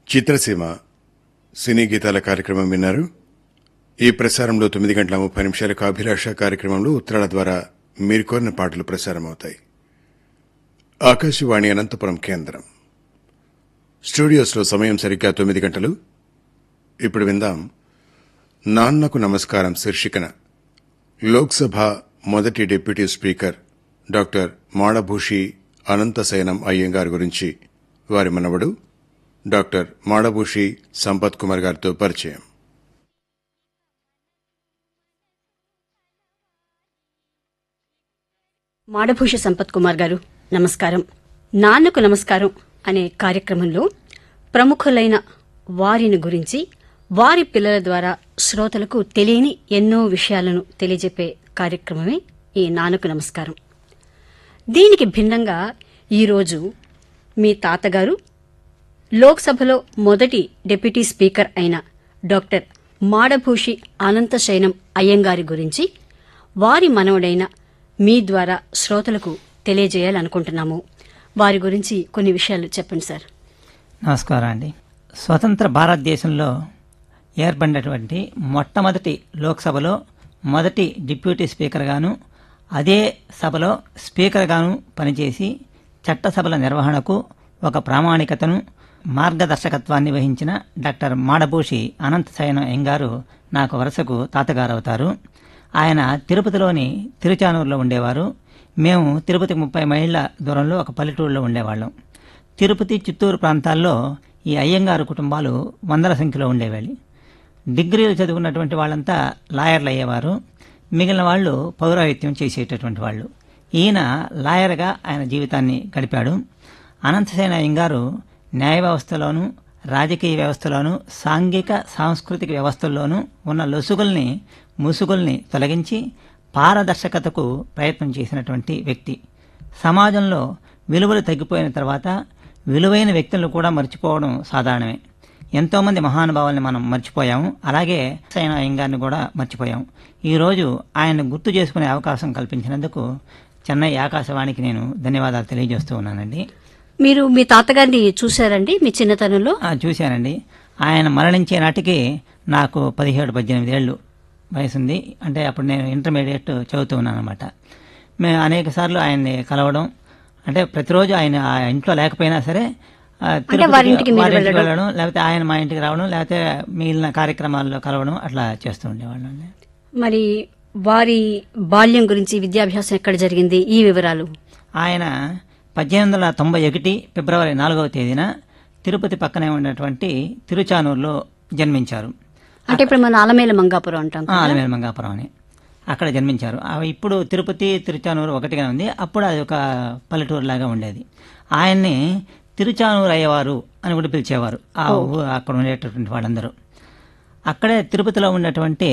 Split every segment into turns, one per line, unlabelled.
చిత్రసీమ సినీ గీతాల కార్యక్రమం విన్నారు ఈ ప్రసారంలో తొమ్మిది గంటల ముప్పై నిమిషాలకు అభిలాష కార్యక్రమంలో ఉత్తరాల ద్వారా మీరు కోరిన పాటలు ప్రసారమవుతాయి ఆకాశవాణి అనంతపురం కేంద్రం స్టూడియోస్లో సమయం సరిగ్గా తొమ్మిది గంటలు ఇప్పుడు విందాం నాన్నకు నమస్కారం శీర్షికన లోక్సభ మొదటి deputy speaker doctor Madabhushi Ananthasayanam Ayyangar గురించి వారి మనవడు డాక్టర్ మాడభూషి సంపత్ కుమార్ గారితో పరిచయం
మాడభూష సంపత్ కుమార్ గారు నమస్కారం నాన్నకు నమస్కారం అనే కార్యక్రమంలో ప్రముఖులైన వారిని గురించి వారి పిల్లల ద్వారా శ్రోతలకు తెలియని ఎన్నో విషయాలను తెలియజెప్పే కార్యక్రమమే ఈ నాన్నకు నమస్కారం దీనికి భిన్నంగా ఈరోజు మీ తాతగారు లోక్సభలో మొదటి డిప్యూటీ స్పీకర్ అయిన డాక్టర్ మాడభూషి అనంతశయనం అయ్యంగారి గురించి వారి మనవడైన మీ ద్వారా శ్రోతలకు తెలియజేయాలనుకుంటున్నాము వారి గురించి కొన్ని విషయాలు చెప్పండి సార్
నమస్కారం అండి స్వతంత్ర భారతదేశంలో ఏర్పడినటువంటి మొట్టమొదటి లోక్సభలో మొదటి డిప్యూటీ స్పీకర్గాను అదే సభలో స్పీకర్గాను పనిచేసి చట్టసభల నిర్వహణకు ఒక ప్రామాణికతను మార్గదర్శకత్వాన్ని వహించిన డాక్టర్ మాడభూషి అనంత శయన ఎంగారు నాకు వరుసకు తాతగారవుతారు ఆయన తిరుపతిలోని తిరుచానూరులో ఉండేవారు మేము తిరుపతి ముప్పై మైళ్ళ దూరంలో ఒక పల్లెటూరులో ఉండేవాళ్ళం తిరుపతి చిత్తూరు ప్రాంతాల్లో ఈ అయ్యంగారు కుటుంబాలు వందల సంఖ్యలో ఉండేవాళ్ళు డిగ్రీలు చదువుకున్నటువంటి వాళ్ళంతా లాయర్లు అయ్యేవారు మిగిలిన వాళ్ళు పౌరాహిత్యం చేసేటటువంటి వాళ్ళు ఈయన లాయర్గా ఆయన జీవితాన్ని గడిపాడు అనంతసేన అయ్యంగారు న్యాయ వ్యవస్థలోనూ రాజకీయ వ్యవస్థలోనూ సాంఘిక సాంస్కృతిక వ్యవస్థల్లోనూ ఉన్న లొసుగుల్ని ముసుగుల్ని తొలగించి పారదర్శకతకు ప్రయత్నం చేసినటువంటి వ్యక్తి సమాజంలో విలువలు తగ్గిపోయిన తర్వాత విలువైన వ్యక్తులను కూడా మర్చిపోవడం సాధారణమే ఎంతోమంది మహానుభావుల్ని మనం మర్చిపోయాము అలాగే సైన అయ్యంగారిని కూడా మర్చిపోయాము ఈరోజు ఆయన గుర్తు చేసుకునే అవకాశం కల్పించినందుకు చెన్నై ఆకాశవాణికి నేను ధన్యవాదాలు తెలియజేస్తూ ఉన్నానండి
మీరు మీ తాతగారిని చూశారండి మీ చిన్నతనంలో
ఆ, చూశానండి ఆయన మరణించే నాటికి నాకు పదిహేడు పద్దెనిమిది ఏళ్ళు వయసుంది అంటే అప్పుడు నేను ఇంటర్మీడియట్ చదువుతూ ఉన్నాను అనమాట మేము అనేక సార్లు ఆయన్ని కలవడం అంటే ప్రతిరోజు ఆయన ఆ ఇంట్లో లేకపోయినా సరే ఆ, తిరుపతికి
వారి ఇంటికి మీరు
వారి ఇంటికి
వెళ్ళడం?
వెళ్ళడం లేకపోతే ఆయన మా ఇంటికి రావడం లేకపోతే మిగిలిన కార్యక్రమాల్లో కలవడం అట్లా చేస్తూ ఉండేవాళ్ళం అండి
మరి వారి బాల్యం గురించి విద్యాభ్యాసం ఎక్కడ జరిగింది ఈ వివరాలు
ఆయన పద్దెనిమిది వందల తొంభై ఒకటి ఫిబ్రవరి నాలుగవ తేదీన తిరుపతి పక్కనే ఉన్నటువంటి తిరుచానూరులో జన్మించారు
అంటే ఇప్పుడు మన ఆలమేల మంగాపురం అంటాం
ఆ, ఆలమేలు మంగాపురం అని అక్కడ జన్మించారు ఆ, ఇప్పుడు తిరుపతి తిరుచానూరు ఒకటిగా ఉంది అప్పుడు అది ఒక పల్లెటూరు లాగా ఉండేది ఆయన్ని తిరుచానూరు అయ్యేవారు అని కూడా పిలిచేవారు ఆ ఊ- అక్కడ ఉండేటటువంటి వాళ్ళందరూ అక్కడే తిరుపతిలో ఉన్నటువంటి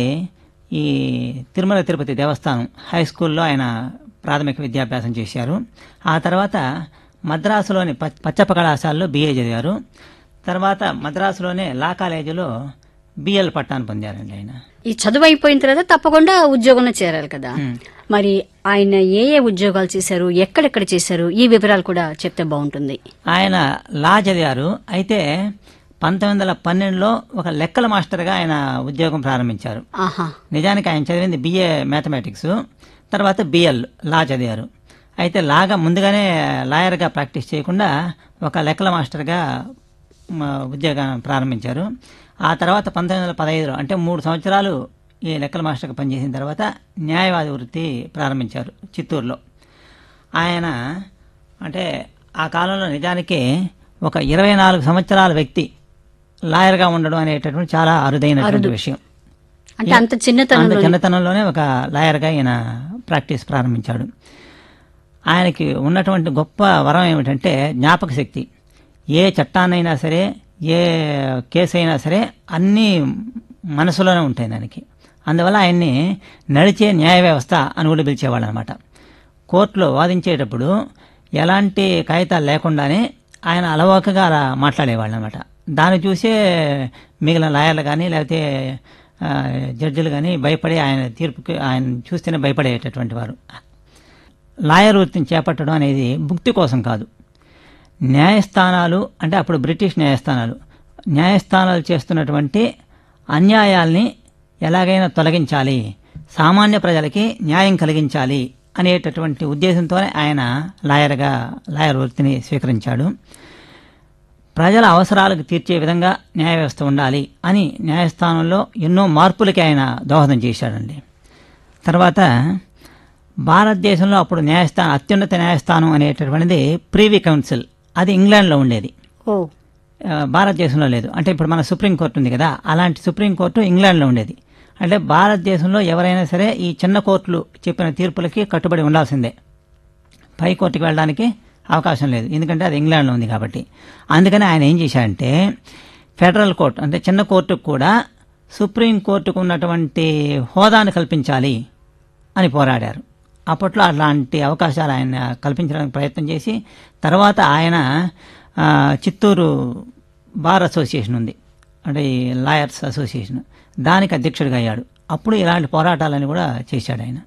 ఈ తిరుమల తిరుపతి దేవస్థానం హై స్కూల్లో ఆయన ప్రాథమిక విద్యాభ్యాసం చేశారు ఆ తర్వాత మద్రాసులోని ప- పచ్చప్ప కళాశాలలో బీఏ చదివారు తర్వాత మద్రాసులోనే లా కాలేజీలో బిఎల్ పట్టాను పొందారండి ఆయన
ఈ చదువు అయిపోయిన తర్వాత తప్పకుండా ఉద్యోగంలో చేరాలి కదా మరి ఆయన ఏ ఏ ఉద్యోగాలు చేశారు ఎక్కడెక్కడ చేశారు ఈ వివరాలు కూడా చెప్తే బాగుంటుంది
ఆయన లా చదివారు అయితే పంతొమ్మిది వందల పన్నెండులో ఒక లెక్కల మాస్టర్గా ఆయన ఉద్యోగం ప్రారంభించారు
ఆహా
నిజానికి ఆయన చదివింది బిఏ మ్యాథమెటిక్స్ తర్వాత బిఎల్ లా చదివారు అయితే లాగా ముందుగానే లాయర్గా ప్రాక్టీస్ చేయకుండా ఒక లెక్కల మాస్టర్గా మ, ఉద్యోగం ప్రారంభించారు ఆ తర్వాత పంతొమ్మిది వందల పదహైదులో అంటే మూడు సంవత్సరాలు ఈ లెక్కల మాస్టర్గా పనిచేసిన తర్వాత న్యాయవాది వృత్తి ప్రారంభించారు చిత్తూరులో ఆయన అంటే ఆ కాలంలో నిజానికి ఒక ఇరవై నాలుగు సంవత్సరాల వ్యక్తి లాయర్గా ఉండడం అనేటటువంటి చాలా అరుదైనటువంటి విషయం
అంటే అంత
అంత
చిన్నతనంలో
చిన్నతనంలోనే ఒక లాయర్గా ఈయన ప్రాక్టీస్ ప్రారంభించాడు ఆయనకి ఉన్నటువంటి గొప్ప వరం ఏమిటంటే జ్ఞాపక శక్తి ఏ చట్టాన్నైనా సరే ఏ కేసు అయినా సరే అన్నీ మనసులోనే ఉంటాయి దానికి అందువల్ల ఆయన్ని నడిచే న్యాయ వ్యవస్థ అని కూడా పిలిచేవాళ్ళు అనమాట కోర్టులో వాదించేటప్పుడు ఎలాంటి కాగితాలు లేకుండానే ఆయన అలవాకగా అలా మాట్లాడేవాళ్ళు అనమాట దాన్ని చూసే మిగిలిన లాయర్లు కానీ లేకపోతే ఆ, జడ్జిలు కానీ భయపడి ఆయన తీర్పుకి ఆయన చూస్తేనే భయపడేటటువంటి వారు లాయర్ వృత్తిని చేపట్టడం అనేది భుక్తి కోసం కాదు న్యాయస్థానాలు అంటే అప్పుడు బ్రిటిష్ న్యాయస్థానాలు న్యాయస్థానాలు చేస్తున్నటువంటి అన్యాయాల్ని ఎలాగైనా తొలగించాలి సామాన్య ప్రజలకి న్యాయం కలిగించాలి అనేటటువంటి ఉద్దేశంతోనే ఆయన లాయర్గా లాయర్ వృత్తిని స్వీకరించాడు ప్రజల అవసరాలకు తీర్చే విధంగా న్యాయ వ్యవస్థ ఉండాలి అని న్యాయస్థానంలో ఎన్నో మార్పులకి ఆయన దోహదం చేశాడండి తర్వాత భారతదేశంలో అప్పుడు న్యాయస్థానం అత్యున్నత న్యాయస్థానం అనేటటువంటిది ప్రీవీ కౌన్సిల్ అది ఇంగ్లాండ్లో ఉండేది
ఓ
ఆ, భారతదేశంలో లేదు అంటే ఇప్పుడు మన సుప్రీంకోర్టు ఉంది కదా అలాంటి సుప్రీంకోర్టు ఇంగ్లాండ్లో ఉండేది అంటే భారతదేశంలో ఎవరైనా సరే ఈ చిన్న కోర్టులు చెప్పిన తీర్పులకి కట్టుబడి ఉండాల్సిందే పై కోర్టుకి వెళ్ళడానికి అవకాశం లేదు ఎందుకంటే అది ఇంగ్లాండ్లో ఉంది కాబట్టి అందుకని ఆయన ఏం చేశాడంటే ఫెడరల్ కోర్టు అంటే చిన్న కోర్టుకు కూడా సుప్రీం కోర్టుకు ఉన్నటువంటి హోదాను కల్పించాలి అని పోరాడారు అప్పట్లో అలాంటి అవకాశాలు ఆయన కల్పించడానికి ప్రయత్నం చేసి తర్వాత ఆయన ఆ, చిత్తూరు బార్ అసోసియేషన్ ఉంది అంటే ఈ లాయర్స్ అసోసియేషన్ దానికి అధ్యక్షుడిగా అయ్యాడు అప్పుడు ఇలాంటి పోరాటాలని కూడా చేశాడు ఆయన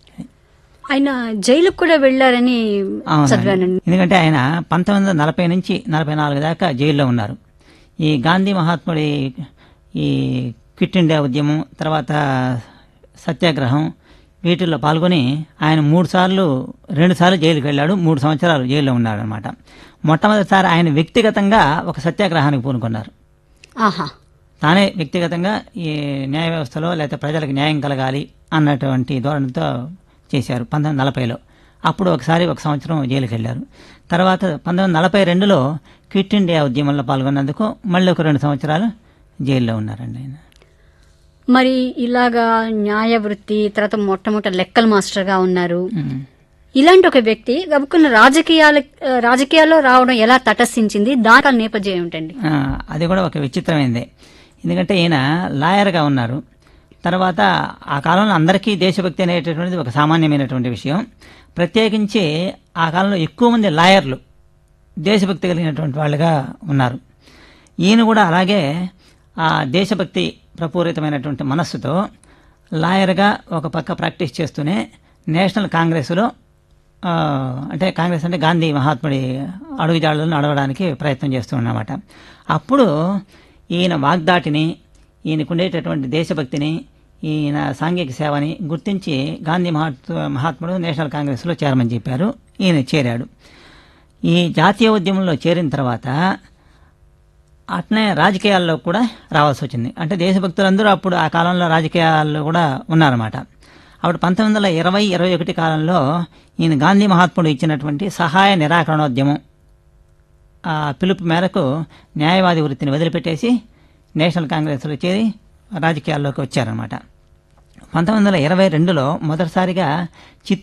ఆయన జైలుకు కూడా వెళ్లారని
అవునండి.
చదివానండి
ఎందుకంటే ఆయన పంతొమ్మిది వందల నలభై నుంచి నలభై నాలుగు దాకా జైల్లో ఉన్నారు ఈ గాంధీ మహాత్ముడి ఈ క్విట్ ఇండియా ఉద్యమం తర్వాత సత్యాగ్రహం వీటిల్లో పాల్గొని ఆయన మూడు సార్లు రెండు సార్లు జైలుకి వెళ్ళాడు మూడు సంవత్సరాలు జైల్లో ఉన్నాడు అనమాట మొట్టమొదటిసారి ఆయన వ్యక్తిగతంగా ఒక సత్యాగ్రహానికి పూనుకున్నారు
ఆహా
తానే వ్యక్తిగతంగా ఈ న్యాయ వ్యవస్థలో లేకపోతే ప్రజలకు న్యాయం కలగాలి అన్నటువంటి ధోరణితో చేశారు పంతొమ్మిది నలభైలో అప్పుడు ఒకసారి ఒక సంవత్సరం జైలుకి వెళ్ళారు తర్వాత పంతొమ్మిది నలభై రెండులో క్విట్ ఇండియా ఉద్యమంలో పాల్గొన్నందుకు మళ్ళీ ఒక రెండు సంవత్సరాలు జైల్లో ఉన్నారండి ఆయన
మరి ఇలాగా న్యాయ వృత్తి తర్వాత మొట్టమొదటి లెక్కల మాస్టర్ గా ఉన్నారు
ఉమ్.
ఇలాంటి ఒక వ్యక్తి గబుక్కున్న రాజకీయాల ఆ, రాజకీయాల్లో రావడం ఎలా తటస్థించింది దాని నేపథ్యం ఏమిటండి
ఆ, అది కూడా ఒక విచిత్రమైందే ఎందుకంటే ఈయన లాయర్గా ఉన్నారు తర్వాత ఆ కాలంలో అందరికీ దేశభక్తి అనేటటువంటిది ఒక సామాన్యమైనటువంటి విషయం ప్రత్యేకించి ఆ కాలంలో ఎక్కువ మంది లాయర్లు దేశభక్తి కలిగినటువంటి వాళ్ళుగా ఉన్నారు ఈయన కూడా అలాగే ఆ దేశభక్తి ప్రపూరితమైనటువంటి మనస్సుతో లాయర్గా ఒక పక్క ప్రాక్టీస్ చేస్తూనే నేషనల్ కాంగ్రెస్లో ఆ, అంటే కాంగ్రెస్ అంటే గాంధీ మహాత్ముడి అడుగుజాడలను నడవడానికి ప్రయత్నం చేస్తున్నమాట అప్పుడు ఈయన వాగ్దాటిని ఈయనకు ఉండేటటువంటి దేశభక్తిని ఈయన సాంఘిక సేవని గుర్తించి గాంధీ మహాత్ మహాత్ముడు నేషనల్ కాంగ్రెస్లో చేరమని చెప్పారు ఈయన చేరాడు ఈ జాతీయ ఉద్యమంలో చేరిన తర్వాత అట్నే రాజకీయాల్లో కూడా రావాల్సి వచ్చింది అంటే దేశభక్తులందరూ అప్పుడు ఆ కాలంలో రాజకీయాల్లో కూడా ఉన్నారన్నమాట అప్పుడు పంతొమ్మిది వందల ఇరవై ఇరవై ఒకటి కాలంలో ఈయన గాంధీ మహాత్ముడు ఇచ్చినటువంటి సహాయ నిరాకరణోద్యమం ఆ పిలుపు మేరకు న్యాయవాది వృత్తిని వదిలిపెట్టేసి నేషనల్ కాంగ్రెస్లో చేరి రాజకీయాల్లోకి వచ్చారనమాట పంతొమ్మిది వందల ఇరవై రెండులో మొదటిసారిగా చిత్తూరు